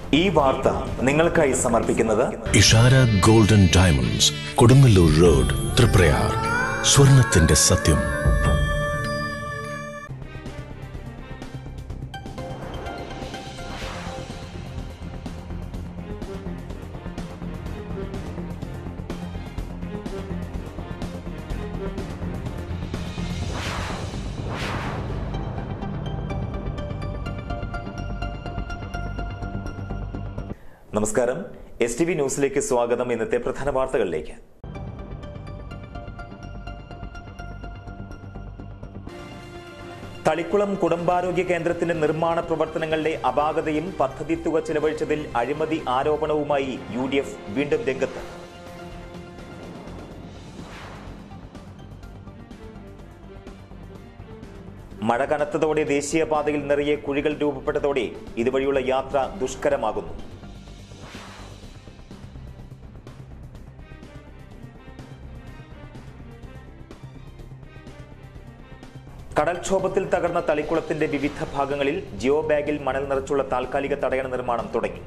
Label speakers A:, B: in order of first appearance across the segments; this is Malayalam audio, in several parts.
A: ഈ വാർത്ത നിങ്ങൾക്കായി സമർപ്പിക്കുന്നത്
B: Ishara golden diamonds Kodungallur road Triprayar സ്വർണത്തിന്റെ സത്യം
A: നമസ്കാരം എസ് ടി വി ന്യൂസിലേക്ക് സ്വാഗതം ഇന്നത്തെ പ്രധാന വാർത്തകളിലേക്ക് തളിക്കുളം കുടുംബാരോഗ്യ കേന്ദ്രത്തിന്റെ നിർമ്മാണ പ്രവർത്തനങ്ങളുടെ അപാകതയും പദ്ധതി തുക ചെലവഴിച്ചതിൽ അഴിമതി ആരോപണവുമായി യു ഡി എഫ് വീണ്ടും രംഗത്ത് മഴ കനത്തതോടെ ദേശീയപാതയിൽ നിറയെ കുഴികൾ രൂപപ്പെട്ടതോടെ ഇതുവഴിയുള്ള യാത്ര ദുഷ്കരമാകുന്നു കടൽക്ഷോഭത്തിൽ തകർന്ന തളിക്കുളത്തിന്റെ വിവിധ ഭാഗങ്ങളിൽ ജിയോ ബാഗിൽ മണൽ നിറച്ചുള്ള താൽക്കാലിക തടയണ നിർമ്മാണം തുടങ്ങി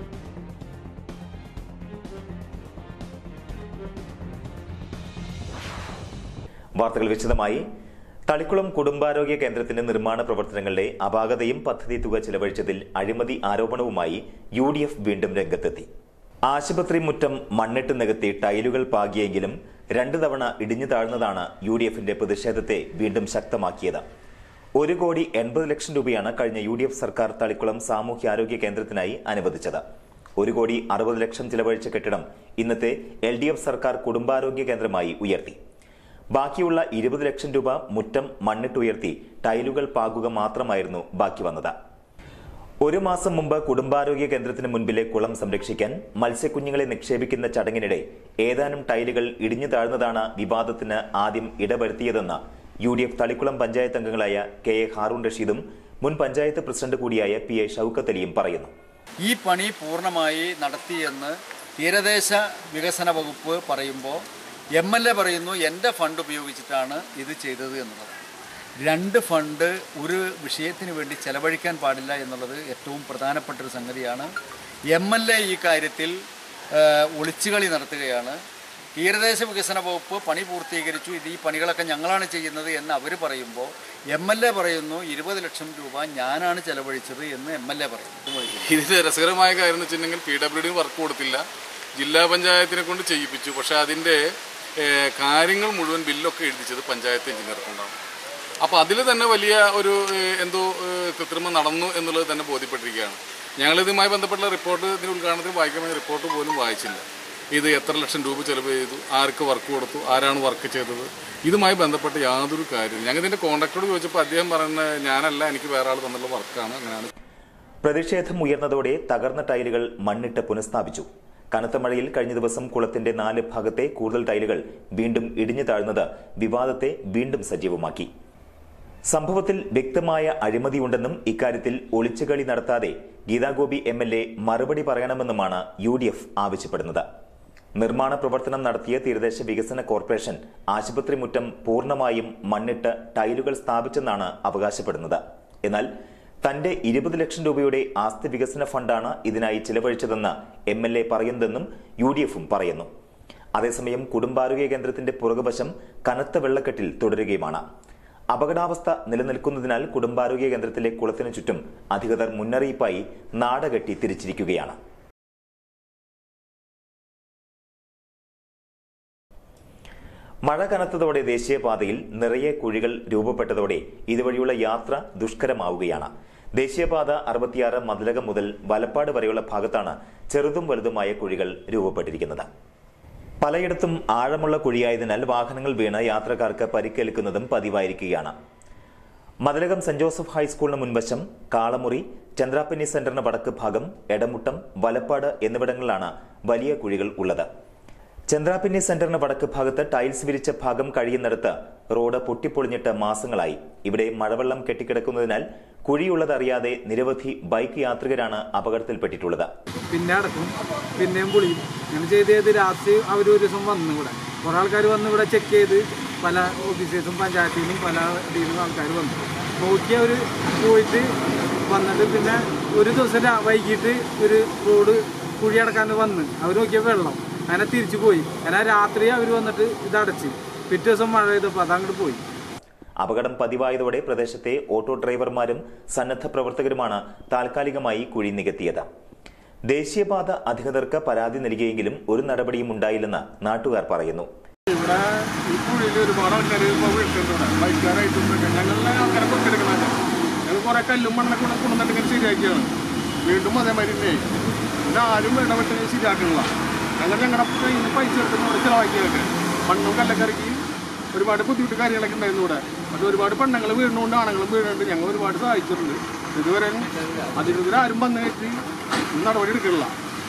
A: വാർത്തകൾ വിശദമായി തളിക്കുളം കുടുംബാരോഗ്യ കേന്ദ്രത്തിന്റെ നിർമ്മാണ പ്രവർത്തനങ്ങളുടെ അപാകതയും പദ്ധതി തുക ചെലവഴിച്ചതിൽ അഴിമതി ആരോപണവുമായി യു ഡി എഫ് വീണ്ടും രംഗത്തെത്തി ആശുപത്രി മുറ്റം മണ്ണിട്ട് നികത്തി ടൈലുകൾ പാകിയെങ്കിലും രണ്ടു തവണ ഇടിഞ്ഞു താഴ്ന്നതാണ് യു ഡി എഫിന്റെ പ്രതിഷേധത്തെ വീണ്ടും ശക്തമാക്കിയത് ഒരു കോടി എൺപത് ലക്ഷം രൂപയാണ് കഴിഞ്ഞ യു ഡി എഫ് സർക്കാർ തളിക്കുളം സാമൂഹ്യാരോഗ്യ കേന്ദ്രത്തിനായി അനുവദിച്ചത് ഒരു കോടി അറുപത് ലക്ഷം ചിലവഴിച്ച കെട്ടിടം ഇന്നത്തെ എൽ ഡി എഫ് സർക്കാർ കുടുംബാരോഗ്യ കേന്ദ്രമായി ഉയർത്തി ബാക്കിയുള്ള ഇരുപത് ലക്ഷം രൂപ മുറ്റം മണ്ണിട്ടുയർത്തി ടൈലുകൾ പാകുക മാത്രമായിരുന്നു ബാക്കി വന്നത് ഒരു മാസം മുമ്പ് കുടുംബാരോഗ്യ കേന്ദ്രത്തിന് മുൻപിലെ കുളം സംരക്ഷിക്കാൻ മത്സ്യക്കുഞ്ഞുങ്ങളെ നിക്ഷേപിക്കുന്ന ചടങ്ങിനിടെ ഏതാനും ടൈലുകൾ ഇടിഞ്ഞു താഴ്ന്നതാണ് വിവാദത്തിന് ആദ്യം ഇടവരുത്തിയതെന്ന് U D F Thalikulam panchayat അംഗങ്ങളായ കെ എ ഹാറൂൺ റഷീദും മുൻ പഞ്ചായത്ത് പ്രസിഡന്റ് കൂടിയായ പി എ ഷൌക്കത്ത് അലിയും പറയുന്നു
C: ഈ പണി പൂർണ്ണമായി നടത്തിയെന്ന് തീരദേശ വികസന വകുപ്പ് പറയുമ്പോൾ എം എൽ എ പറയുന്നു എൻ്റെ ഫണ്ട് ഉപയോഗിച്ചിട്ടാണ് ഇത് ചെയ്തത് എന്നുള്ളത് രണ്ട് ഫണ്ട് ഒരു വിഷയത്തിന് വേണ്ടി ചെലവഴിക്കാൻ പാടില്ല എന്നുള്ളത് ഏറ്റവും പ്രധാനപ്പെട്ട ഒരു സംഗതിയാണ് എം എൽ എ ഈ കാര്യത്തിൽ ആ, ഒളിച്ചുകളി നടത്തുകയാണ് തീരദേശ വികസന വകുപ്പ് പണി പൂർത്തീകരിച്ചു ഇത് ഈ പണികളൊക്കെ ഞങ്ങളാണ് ചെയ്യുന്നത് എന്ന് അവർ പറയുമ്പോൾ എം എൽ എ പറയുന്നു ഇരുപത് ലക്ഷം രൂപ ഞാനാണ് ചെലവഴിച്ചത് എന്ന് എം എൽ എ പറയുന്നു
D: ഇതിൽ രസകരമായ കാര്യം എന്ന് വെച്ചിട്ടുണ്ടെങ്കിൽ പി ഡബ്ല്യു ഡി വർക്ക് കൊടുത്തില്ല ജില്ലാ പഞ്ചായത്തിനെ കൊണ്ട് ചെയ്യിപ്പിച്ചു പക്ഷേ അതിൻ്റെ ഏഹ്, കാര്യങ്ങൾ മുഴുവൻ ബില്ലൊക്കെ എഴുതിച്ചത് പഞ്ചായത്ത് എഞ്ചിനീയർ കൊണ്ടാണ് അപ്പോൾ അതിൽ തന്നെ വലിയ ഒരു ഏഹ്, എന്തോ ഏഹ്, കൃത്രിമം നടന്നു എന്നുള്ളത് തന്നെ ബോധ്യപ്പെട്ടിരിക്കുകയാണ് ഞങ്ങളിതുമായി ബന്ധപ്പെട്ട റിപ്പോർട്ട് ഇതിന് ഉദ്ഘാടനത്തിന് വായിക്കാൻ വേണ്ടി റിപ്പോർട്ട് പോലും വായിച്ചില്ല ഇത് എത്ര ലക്ഷം രൂപ ചെലവ് ചെയ്തു ആർക്ക് വർക്ക് കൊടുത്തു ആരാണ് വർക്ക് ചെയ്തത് ഇതുമായി ബന്ധപ്പെട്ട യാതൊരു കാര്യവും ഞങ്ങൾ ഇതിൻ്റെ കോൺട്രാക്ടറോട് ചോദിച്ചപ്പോൾ അദ്ദേഹം പറയുന്നത് ഞാനല്ല എനിക്ക് വേറെ ആൾ തന്നുള്ള വർക്കാണ് അങ്ങനെയാണ്
A: പ്രതിഷേധം ഉയർന്നതോടെ തകർന്ന ടൈലുകൾ മണ്ണിട്ട് പുനഃസ്ഥാപിച്ചു കനത്ത മഴയിൽ കഴിഞ്ഞ ദിവസം കുളത്തിന്റെ നാല് ഭാഗത്തെ കൂടുതൽ ടൈലുകൾ വീണ്ടും ഇടിഞ്ഞു താഴ്ന്നത് വിവാദത്തെ വീണ്ടും സജീവമാക്കി സംഭവത്തിൽ വ്യക്തമായ അഴിമതിയുണ്ടെന്നും ഇക്കാര്യത്തിൽ ഒളിച്ചുകളി നടത്താതെ ഗീതാഗോപി എം എൽ എ മറുപടി പറയണമെന്നുമാണ് യു ഡി എഫ് ആവശ്യപ്പെടുന്നത് നിർമ്മാണ പ്രവർത്തനം നടത്തിയ തീരദേശ വികസന കോർപ്പറേഷൻ ആശുപത്രി മുറ്റം പൂർണ്ണമായും മണ്ണിട്ട് ടൈലുകൾ സ്ഥാപിച്ചെന്നാണ് അവകാശപ്പെടുന്നത് എന്നാൽ തന്റെ ഇരുപത് ലക്ഷം രൂപയുടെ ആസ്തി വികസന ഫണ്ടാണ് ഇതിനായി ചിലവഴിച്ചതെന്ന് എം എൽ എ പറയുന്നതെന്നും യു ഡി എഫും പറയുന്നു അതേസമയം കുടുംബാരോഗ്യ കേന്ദ്രത്തിന്റെ പുറകുവശം കനത്ത വെള്ളക്കെട്ടിൽ തുടരുകയുമാണ് അപകടാവസ്ഥ നിലനിൽക്കുന്നതിനാൽ കുടുംബാരോഗ്യ കേന്ദ്രത്തിലെ കുളത്തിനു ചുറ്റും അധികൃതർ മുന്നറിയിപ്പായി നാടകെട്ടി തിരിച്ചിരിക്കുകയാണ് മഴ കനത്തതോടെ ദേശീയപാതയിൽ നിറയെ കുഴികൾ രൂപപ്പെട്ടതോടെ ഇതുവഴിയുള്ള യാത്ര ദുഷ്കരമാവുകയാണ് ദേശീയപാത അറുപത്തിയാറ് മതിലകം മുതൽ വലപ്പാട് വരെയുള്ള ഭാഗത്താണ് ചെറുതും വലുതുമായ കുഴികൾ രൂപപ്പെട്ടിരിക്കുന്നത് പലയിടത്തും ആഴമുള്ള കുഴിയായതിനാൽ വാഹനങ്ങൾ വീണ് യാത്രക്കാർക്ക് പരിക്കേൽക്കുന്നതും പതിവായിരിക്കുകയാണ് മതിലകം സെന്റ് ജോസഫ് ഹൈസ്കൂളിന് മുൻവശം കാളമുറി ചന്ദ്രാപ്പനി സെന്ററിന് വടക്ക് ഭാഗം എടമുട്ടം വലപ്പാട് എന്നിവിടങ്ങളിലാണ് വലിയ കുഴികൾ ഉള്ളത് ചന്ദ്രാപിന്നി സെന്ററിന് വടക്ക് ഭാഗത്ത് ടൈൽസ് വിരിച്ച ഭാഗം കഴിയുന്നിടത്ത് റോഡ് പൊട്ടിപ്പൊളിഞ്ഞിട്ട് മാസങ്ങളായി ഇവിടെ മഴവെള്ളം കെട്ടിക്കിടക്കുന്നതിനാൽ കുഴിയുള്ളതറിയാതെ നിരവധി ബൈക്ക് യാത്രികരാണ് അപകടത്തിൽപ്പെട്ടിട്ടുള്ളത്
E: പിന്നെ അടക്കും പിന്നെയും പൊളിയും ഇങ്ങനെ ചെയ്ത് ചെയ്ത് രാത്രി അവർ ഒരു ദിവസം വന്നു ഇവിടെ കുറേ ആൾക്കാർ വന്ന് ഇവിടെ ചെക്ക് ചെയ്ത് പല ഓഫീസേഴ്സും പഞ്ചായത്തിൽ നിന്നും പല ഇതിൽ നിന്നും ആൾക്കാർ വന്നു നോക്കി അവർ പോയിട്ട് വന്നിട്ട് പിന്നെ ഒരു ദിവസം രാ- വൈകിട്ട് ഒരു റോഡ് കുഴി അടക്കാൻ വന്ന് അവർ നോക്കിയ വെള്ളം അങ്ങനെ തിരിച്ചു പോയി അങ്ങനെ രാത്രി അവർ വന്നിട്ട് ഇത് അടച്ച് പിറ്റേ ദിവസം മഴ പെയ്തപ്പോൾ അതങ്ങോട്ട് പോയി
A: അപകടം പതിവായതോടെ പ്രദേശത്തെ ഓട്ടോ ഡ്രൈവർമാരും സന്നദ്ധ പ്രവർത്തകരുമാണ് താൽക്കാലികമായി കുഴി നികത്തിയത് ദേശീയപാത അധികൃതർക്ക് പരാതി നൽകിയെങ്കിലും ഒരു നടപടിയും ഉണ്ടായില്ലെന്ന് നാട്ടുകാർ പറയുന്നു
F: ഇവിടെ ഈ കുഴിയിൽ ഒരുപാട് ആൾക്കാർ ഇപ്പോൾ വീട്ടിലുണ്ട് ഇവിടെ ബൈക്കാരായിട്ടും ഒക്കെ ഞങ്ങളുടെ ആൾക്കാരെ കൊടുത്തെടുക്കണല്ലേ ഞങ്ങൾ കുറെ കല്ലും മണ്ണൊക്കെ കൂടെ കൊണ്ടുവന്നിട്ട് ഇങ്ങനെ ശരിയാക്കിയാണ് വീണ്ടും അതേമാതിരി തന്നെ പിന്നെ ആരും ഇടപെട്ട് ശരിയാക്കണില്ല ഞങ്ങൾ ഞങ്ങളുടെ കയ്യിൽ നിന്ന് പൈസ എടുക്കുന്ന ഇവിടെ ചിലവാക്കിയൊക്കെ മണ്ണും കല്ലൊക്കെ ഇറക്കി ഒരുപാട് ബുദ്ധിമുട്ട് കാര്യങ്ങളൊക്കെ ഉണ്ടായിരുന്നു ഇവിടെ അത് ഒരുപാട് പെണ്ണുങ്ങൾ വീണുകൊണ്ട് ആണുങ്ങളും വീണുണ്ട് ഞങ്ങൾ ഒരുപാട് സഹായിച്ചിട്ടുണ്ട് ഇതുവരെ അധികൃതർ ആരും വന്നു കയറ്റി നടപടി എടുക്കണില്ല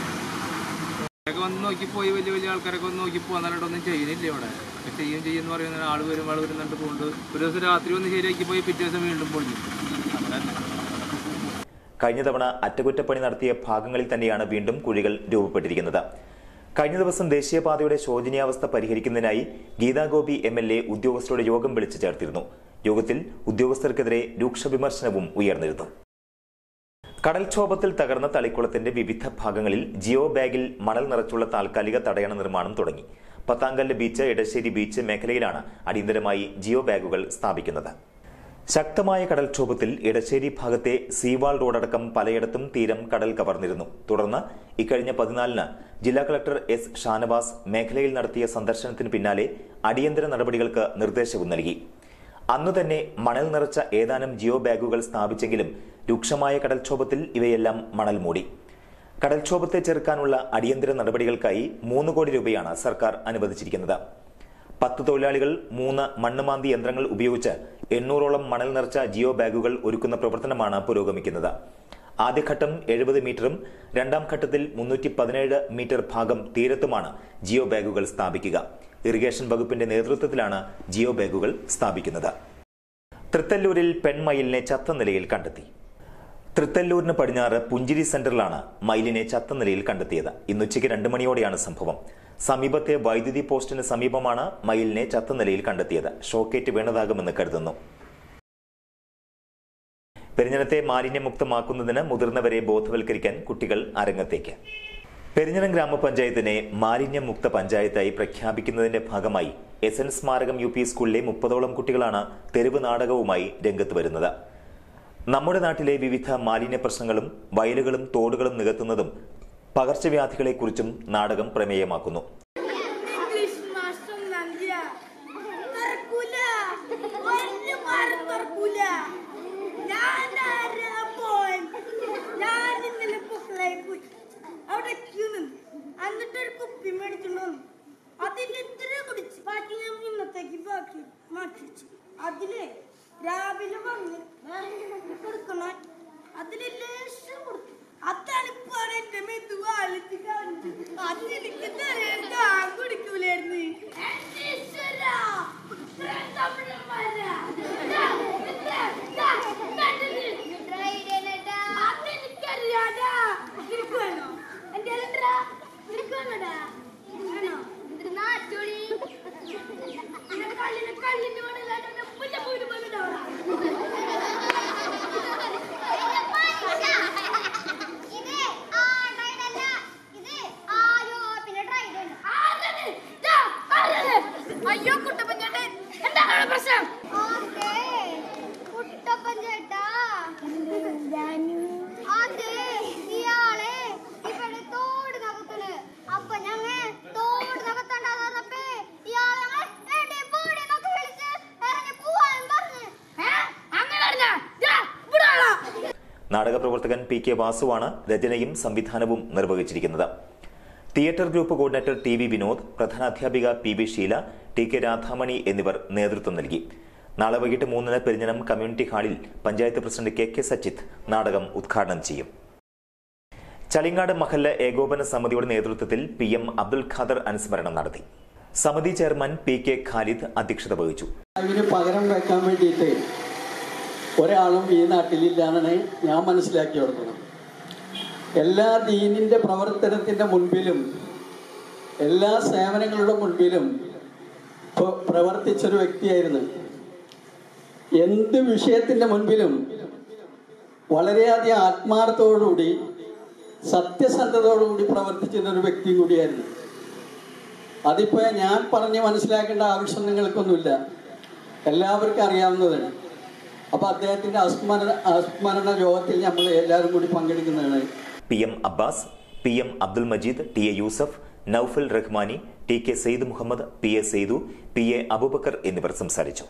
E: ഒക്കെ വന്ന് നോക്കി പോയി വലിയ വലിയ ആൾക്കാരൊക്കെ വന്ന് നോക്കി പോകാനായിട്ട് ഒന്നും ചെയ്യുന്നില്ല ഇവിടെ ഒക്കെ ചെയ്യും ചെയ്യുമെന്ന് പറയുന്ന ആൾ വരും ആൾ വരുന്നുണ്ട് പോകുന്നുണ്ട് ഒരു ദിവസം രാത്രി വന്ന് ശരിയാക്കി പോയി പിറ്റേ ദിവസം വീണ്ടും പൊളിഞ്ഞു അങ്ങനെ തന്നെ
A: കഴിഞ്ഞ തവണ അറ്റകുറ്റപ്പണി നടത്തിയ ഭാഗങ്ങളിൽ തന്നെയാണ് വീണ്ടും കുഴികൾ രൂപപ്പെട്ടിരിക്കുന്നത് കഴിഞ്ഞ ദിവസം ദേശീയപാതയുടെ ശോചനീയാവസ്ഥ പരിഹരിക്കുന്നതിനായി ഗീതാഗോപി എം എൽ എ ഉദ്യോഗസ്ഥരുടെ യോഗം വിളിച്ചു ചേർത്തിരുന്നു യോഗത്തിൽ ഉദ്യോഗസ്ഥർക്കെതിരെ രൂക്ഷ വിമർശനവും ഉയർന്നിരുന്നു കടൽക്ഷോഭത്തിൽ തകർന്ന തളിക്കുളത്തിന്റെ വിവിധ ഭാഗങ്ങളിൽ ജിയോ ബാഗിൽ മണൽ നിറച്ചുള്ള താൽക്കാലിക തടയണ നിർമ്മാണം തുടങ്ങി പത്താങ്കല്ല് ബീച്ച് എടശ്ശേരി ബീച്ച് മേഖലയിലാണ് അടിയന്തരമായി ജിയോ ബാഗുകൾ സ്ഥാപിക്കുന്നത് ശക്തമായ കടൽക്ഷോഭത്തിൽ എടശ്ശേരി ഭാഗത്തെ സീവാൾ റോഡടക്കം പലയിടത്തും തീരം കടൽ കവർന്നിരുന്നു തുടർന്ന് ഇക്കഴിഞ്ഞ പതിനാലിന് ജില്ലാ കളക്ടർ എസ് ഷാനവാസ് മേഖലയിൽ നടത്തിയ സന്ദർശനത്തിന് പിന്നാലെ അടിയന്തര നടപടികൾക്ക് നിർദ്ദേശവും നൽകി അന്നു തന്നെ മണൽ നിറച്ച ഏതാനും ജിയോ ബാഗുകൾ സ്ഥാപിച്ചെങ്കിലും രൂക്ഷമായ കടൽക്ഷോഭത്തിൽ ഇവയെല്ലാം മണൽ മൂടി കടൽക്ഷോഭത്തെ ചെറുക്കാനുള്ള അടിയന്തര നടപടികൾക്കായി മൂന്ന് കോടി രൂപയാണ് സർക്കാർ അനുവദിച്ചിരിക്കുന്നത് പത്ത് തൊഴിലാളികൾ മൂന്ന് മണ്ണുമാന്തി യന്ത്രങ്ങൾ ഉപയോഗിച്ച് എണ്ണൂറോളം മണൽ നിറച്ച ജിയോ ബാഗുകൾ ഒരുക്കുന്ന പ്രവർത്തനമാണ് പുരോഗമിക്കുന്നത് ആദ്യഘട്ടം എഴുപത് മീറ്ററും രണ്ടാം ഘട്ടത്തിൽ മുന്നൂറ്റി പതിനേഴ് മീറ്റർ ഭാഗം തീരത്തുമാണ് ജിയോ ബാഗുകൾ സ്ഥാപിക്കുക ഇറിഗേഷൻ വകുപ്പിന്റെ നേതൃത്വത്തിലാണ് ജിയോ ബാഗുകൾ സ്ഥാപിക്കുന്നത് തൃത്തല്ലൂരിൽ പെൺമയിലിനെ ചത്ത നിലയിൽ കണ്ടെത്തി തൃത്തല്ലൂരിന് പടിഞ്ഞാറ് പുഞ്ചിരി സെന്ററിലാണ് മയിലിനെ ചത്ത നിലയിൽ കണ്ടെത്തിയത് ഇന്നുച്ചയ്ക്ക് രണ്ട് മണിയോടെയാണ് സംഭവം സമീപത്തെ വൈദ്യുതി പോസ്റ്റിന് സമീപമാണ് മയിലിനെ ചത്ത നിലയിൽ കണ്ടെത്തിയത് ഷോക്കേറ്റ് വീണതാകുമെന്ന് കരുതുന്നു പെരിഞ്ഞനത്തെ മാലിന്യമുക്തമാക്കുന്നതിന് മുതിർന്നവരെ ബോധവൽക്കരിക്കാൻ കുട്ടികൾ അരങ്ങത്തേക്ക് പെരിഞ്ഞനം ഗ്രാമപഞ്ചായത്തിനെ മാലിന്യമുക്ത പഞ്ചായത്തായി പ്രഖ്യാപിക്കുന്നതിന്റെ ഭാഗമായി എസ് എൻ സ്മാരകം യു പി സ്കൂളിലെ മുപ്പതോളം കുട്ടികളാണ് തെരുവ് നാടകവുമായി രംഗത്ത് വരുന്നത് നമ്മുടെ നാട്ടിലെ വിവിധ മാലിന്യ പ്രശ്നങ്ങളും വയലുകളും തോടുകളും നികത്തുന്നതും പകർച്ചവ്യാധികളെക്കുറിച്ചും നാടകം പ്രമേയമാക്കുന്നു
G: ഇംഗ്ലീഷ് മാസം നന്ദിയ തുറക്കൂല ഒരു മാറും തുറക്കൂല ഞാൻ ആരാ മോൻ ഞാൻ ഇന്നലെ പൊക്കളായി പോയി അവിടെ ക്യൂ നിന്ന് എന്നിട്ട് ഒരു കുപ്പി മേടിച്ചോണ്ട് വന്നു അതിൽ ഇത്ര കുടിച്ച് ബാക്കി ഞാൻ ഇന്നത്തേക്ക് ബാക്കി മാറ്റി വെച്ചു അതില് രാവിലെ വന്ന് കൊടുക്കണ അതില് ലേശം കൊടുത്തു അത്തണിപ്പാണ് എന്റെ മെത്തു കാലത്ത് കാണിച്ചു അതെനിക്ക് തരാൻ താൻ കുടിക്കൂലായിരുന്നു അതെനിക്കറിയാടാ നിനക്ക് വേണോ എന്റെ നിനക്ക് വേണോടാ വേണോ കള്ളിന് കള്ളിന് വേണില്ലാണ്ട് മുല്ലപ്പൂവിന് വേണില്ലാടാ അയ്യോ കുട്ടപ്പഞ്ചേട്ടൻ എന്താണ് പ്രശ്നം
H: കുട്ടപ്പൻ ചേട്ടാ അതെ ഇയാളെ ഇവിടെ തോട് നകത്തണ് അപ്പൊ ഞങ്ങ തോട് നകത്തണ്ടാന്നപ്പേ ഇയാളെ ഞങ്ങൾ എടി പോടി എന്നൊക്കെ വിളിച്ച് ഇറങ്ങി പോവാൻ പറഞ്ഞു
G: അങ്ങനെ പറഞ്ഞാ ദാ, ഇവിടെ വാടാ.
A: നാടക പ്രവർത്തകൻ പി കെ വാസുവാണ് രചനയും സംവിധാനവും നിർവഹിച്ചിരിക്കുന്നത് theatre group coordinator T V Vinod പ്രധാനാധ്യാപിക P B Sheela T K Radhamani എന്നിവർ നേതൃത്വം നൽകി നാളെ വൈകിട്ട് മൂന്നിന് പെരിഞ്ഞനം കമ്മ്യൂണിറ്റി ഹാളിൽ panchayat president K K Sachith നാടകം ഉദ്ഘാടനം ചെയ്യും ചളിങ്ങാട് മഹല്ല ഏകോപന സമിതിയുടെ നേതൃത്വത്തിൽ പി എം അബ്ദുൽ ഖാദർ അനുസ്മരണം നടത്തി സമിതി ചെയർമാൻ പി കെ ഖാലിദ് അധ്യക്ഷത വഹിച്ചു
I: അതിന് പകരം വെക്കാൻ വേണ്ടിയിട്ട് ഒരാളും ഈ നാട്ടിലില്ല എന്നാണ് ഞാൻ മനസ്സിലാക്കി കൊടുക്കുന്നത് എല്ലാ ദീനിൻ്റെ പ്രവർത്തനത്തിൻ്റെ മുൻപിലും എല്ലാ സേവനങ്ങളുടെ മുൻപിലും പ്ര- പ്രവർത്തിച്ചൊരു വ്യക്തിയായിരുന്നു എന്ത് വിഷയത്തിൻ്റെ മുൻപിലും വളരെയധികം ആത്മാർത്ഥത്തോടുകൂടി സത്യസന്ധതയോടുകൂടി പ്രവർത്തിച്ചിരുന്ന ഒരു വ്യക്തിയും കൂടിയായിരുന്നു അതിപ്പോൾ ഞാൻ പറഞ്ഞ് മനസ്സിലാക്കേണ്ട ആവശ്യം നിങ്ങൾക്കൊന്നുമില്ല എല്ലാവർക്കും അറിയാവുന്നതാണ് അപ്പോൾ അദ്ദേഹത്തിൻ്റെ അസ്മരണ അസ്മരണ യോഗത്തിൽ നമ്മൾ എല്ലാവരും കൂടി പങ്കെടുക്കുന്നതാണ്
A: P M Abbas P M Abdul Majeed T A Yusuf Noufal Rahmani T K Sayed Muhammad P A Saidu P A Aboobacker എന്നിവർ സംസാരിച്ചു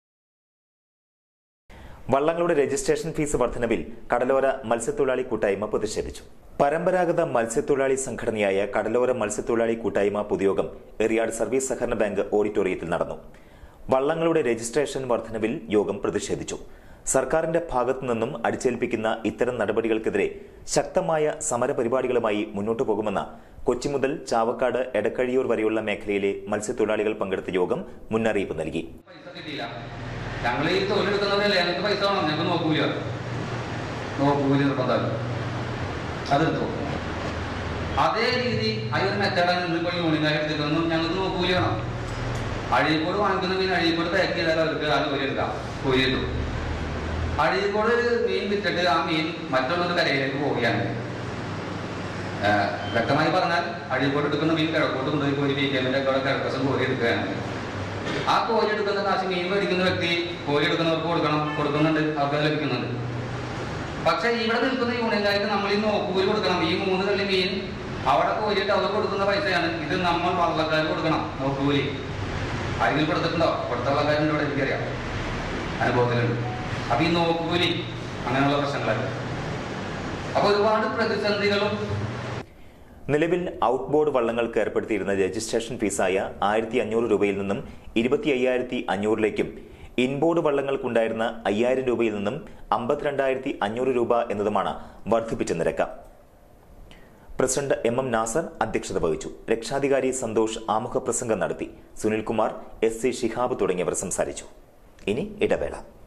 A: വള്ളങ്ങളുടെ രജിസ്ട്രേഷൻ ഫീസ് വർധനവിൽ കടലോര മത്സ്യത്തൊഴിലാളി കൂട്ടായ്മ പ്രതിഷേധിച്ചു പരമ്പരാഗത മത്സ്യത്തൊഴിലാളി സംഘടനയായ കടലോര മത്സ്യത്തൊഴിലാളി കൂട്ടായ്മ പൊതുയോഗം എറിയാട് സർവീസ് സഹകരണ ബാങ്ക് ഓഡിറ്റോറിയത്തിൽ നടന്നു വള്ളങ്ങളുടെ രജിസ്ട്രേഷൻ വർധനവിൽ യോഗം പ്രതിഷേധിച്ചു സർക്കാരിന്റെ ഭാഗത്തു നിന്നും അടിച്ചേൽപ്പിക്കുന്ന ഇത്തരം നടപടികൾക്കെതിരെ ശക്തമായ സമരപരിപാടികളുമായി മുന്നോട്ടു പോകുമെന്ന് കൊച്ചി മുതൽ ചാവക്കാട് എടക്കഴിയൂർ വരെയുള്ള മേഖലയിലെ മത്സ്യത്തൊഴിലാളികൾ പങ്കെടുത്ത യോഗം മുന്നറിയിപ്പ് നൽകി
J: പൈസ കിട്ടിയില്ല ഞങ്ങൾ ഈ തൊഴിലെടുക്കുന്നവരല്ലേ ഞങ്ങൾക്ക് പൈസ വേണം ഞങ്ങൾക്ക് നോക്കൂല നോക്കൂല നിർബന്ധം അതെടുത്തു അതേ രീതി ആ ഒരു മെത്തേഡാണ് ഇന്നിപ്പോൾ യൂണിയൻകാർ എടുത്തിട്ടൊന്നും ഞങ്ങൾക്ക് നോക്കൂല വേണം അഴീക്കോട് വാങ്ങിക്കുന്ന മീൻ അഴീക്കോട് പാക്ക് ചെയ്താൽ അവർക്ക് അത് കോരി എടുക്കാം കോരി കിട്ടും അഴീക്കോട് മീൻ വിറ്റിട്ട് ആ മീൻ മറ്റുള്ളൊരു കരയിലേക്ക് പോവുകയാണ് ഏഹ് വ്യക്തമായി പറഞ്ഞാൽ അഴീക്കോട് എടുക്കുന്ന മീൻ കിഴക്കോട്ട് കൊണ്ടുപോയി കോരി വീക്കേമിന്റെ അവിടെ കിഴക്കസം കോരി എടുക്കുകയാണ് ആ കോരി എടുക്കുന്ന കാശ് മീൻ മേടിക്കുന്ന വ്യക്തി കോരി എടുക്കുന്നവർക്ക് കൊടുക്കണം കൊടുക്കുന്നുണ്ട് അവർക്ക് ലഭിക്കുന്നുണ്ട് പക്ഷെ ഇവിടെ നിൽക്കുന്ന യൂണിയൻകാർക്ക് നമ്മൾ ഈ നോക്കൂലി കൊടുക്കണം ഈ മൂന്ന് കള്ളി മീൻ അവിടെ കോരിയിട്ട് അവർ കൊടുക്കുന്ന പൈസയാണ് ഇത് നമ്മൾ വള്ളക്കാർ കൊടുക്കണം നോക്കൂലി ആരെങ്കിലും കൊടുത്തിട്ടുണ്ടോ കൊടുത്ത വള്ളക്കാരുണ്ട് ഇവിടെ എനിക്കറിയാം അനുഭവത്തിലുണ്ട് അപ്പൊ ഈ നോക്കൂലി അങ്ങനെയുള്ള പ്രശ്നങ്ങളൊക്കെ അപ്പൊ ഒരുപാട് പ്രതിസന്ധികളും
A: നിലവിൽ ഔട്ട്ബോർഡ് വള്ളങ്ങൾക്ക് ഏർപ്പെടുത്തിയിരുന്ന രജിസ്ട്രേഷൻ ഫീസായ ആയിരത്തി അഞ്ഞൂറ് രൂപയിൽ നിന്നും ഇരുപത്തി അയ്യായിരത്തി അഞ്ഞൂറിലേക്കും ഇൻബോർഡ് വള്ളങ്ങൾക്കുണ്ടായിരുന്ന അയ്യായിരം രൂപയിൽ നിന്നും അമ്പത്തിരണ്ടായിരത്തി അഞ്ഞൂറ് രൂപ എന്നതുമാണ് വർദ്ധിപ്പിച്ച നിരക്ക് പ്രസിഡന്റ് എം എം നാസർ അധ്യക്ഷത വഹിച്ചു രക്ഷാധികാരി സന്തോഷ് ആമുഖ പ്രസംഗം നടത്തി സുനിൽകുമാർ എസ് സി ഷിഹാബ് തുടങ്ങിയവർ സംസാരിച്ചു ഇനി ഇടവേള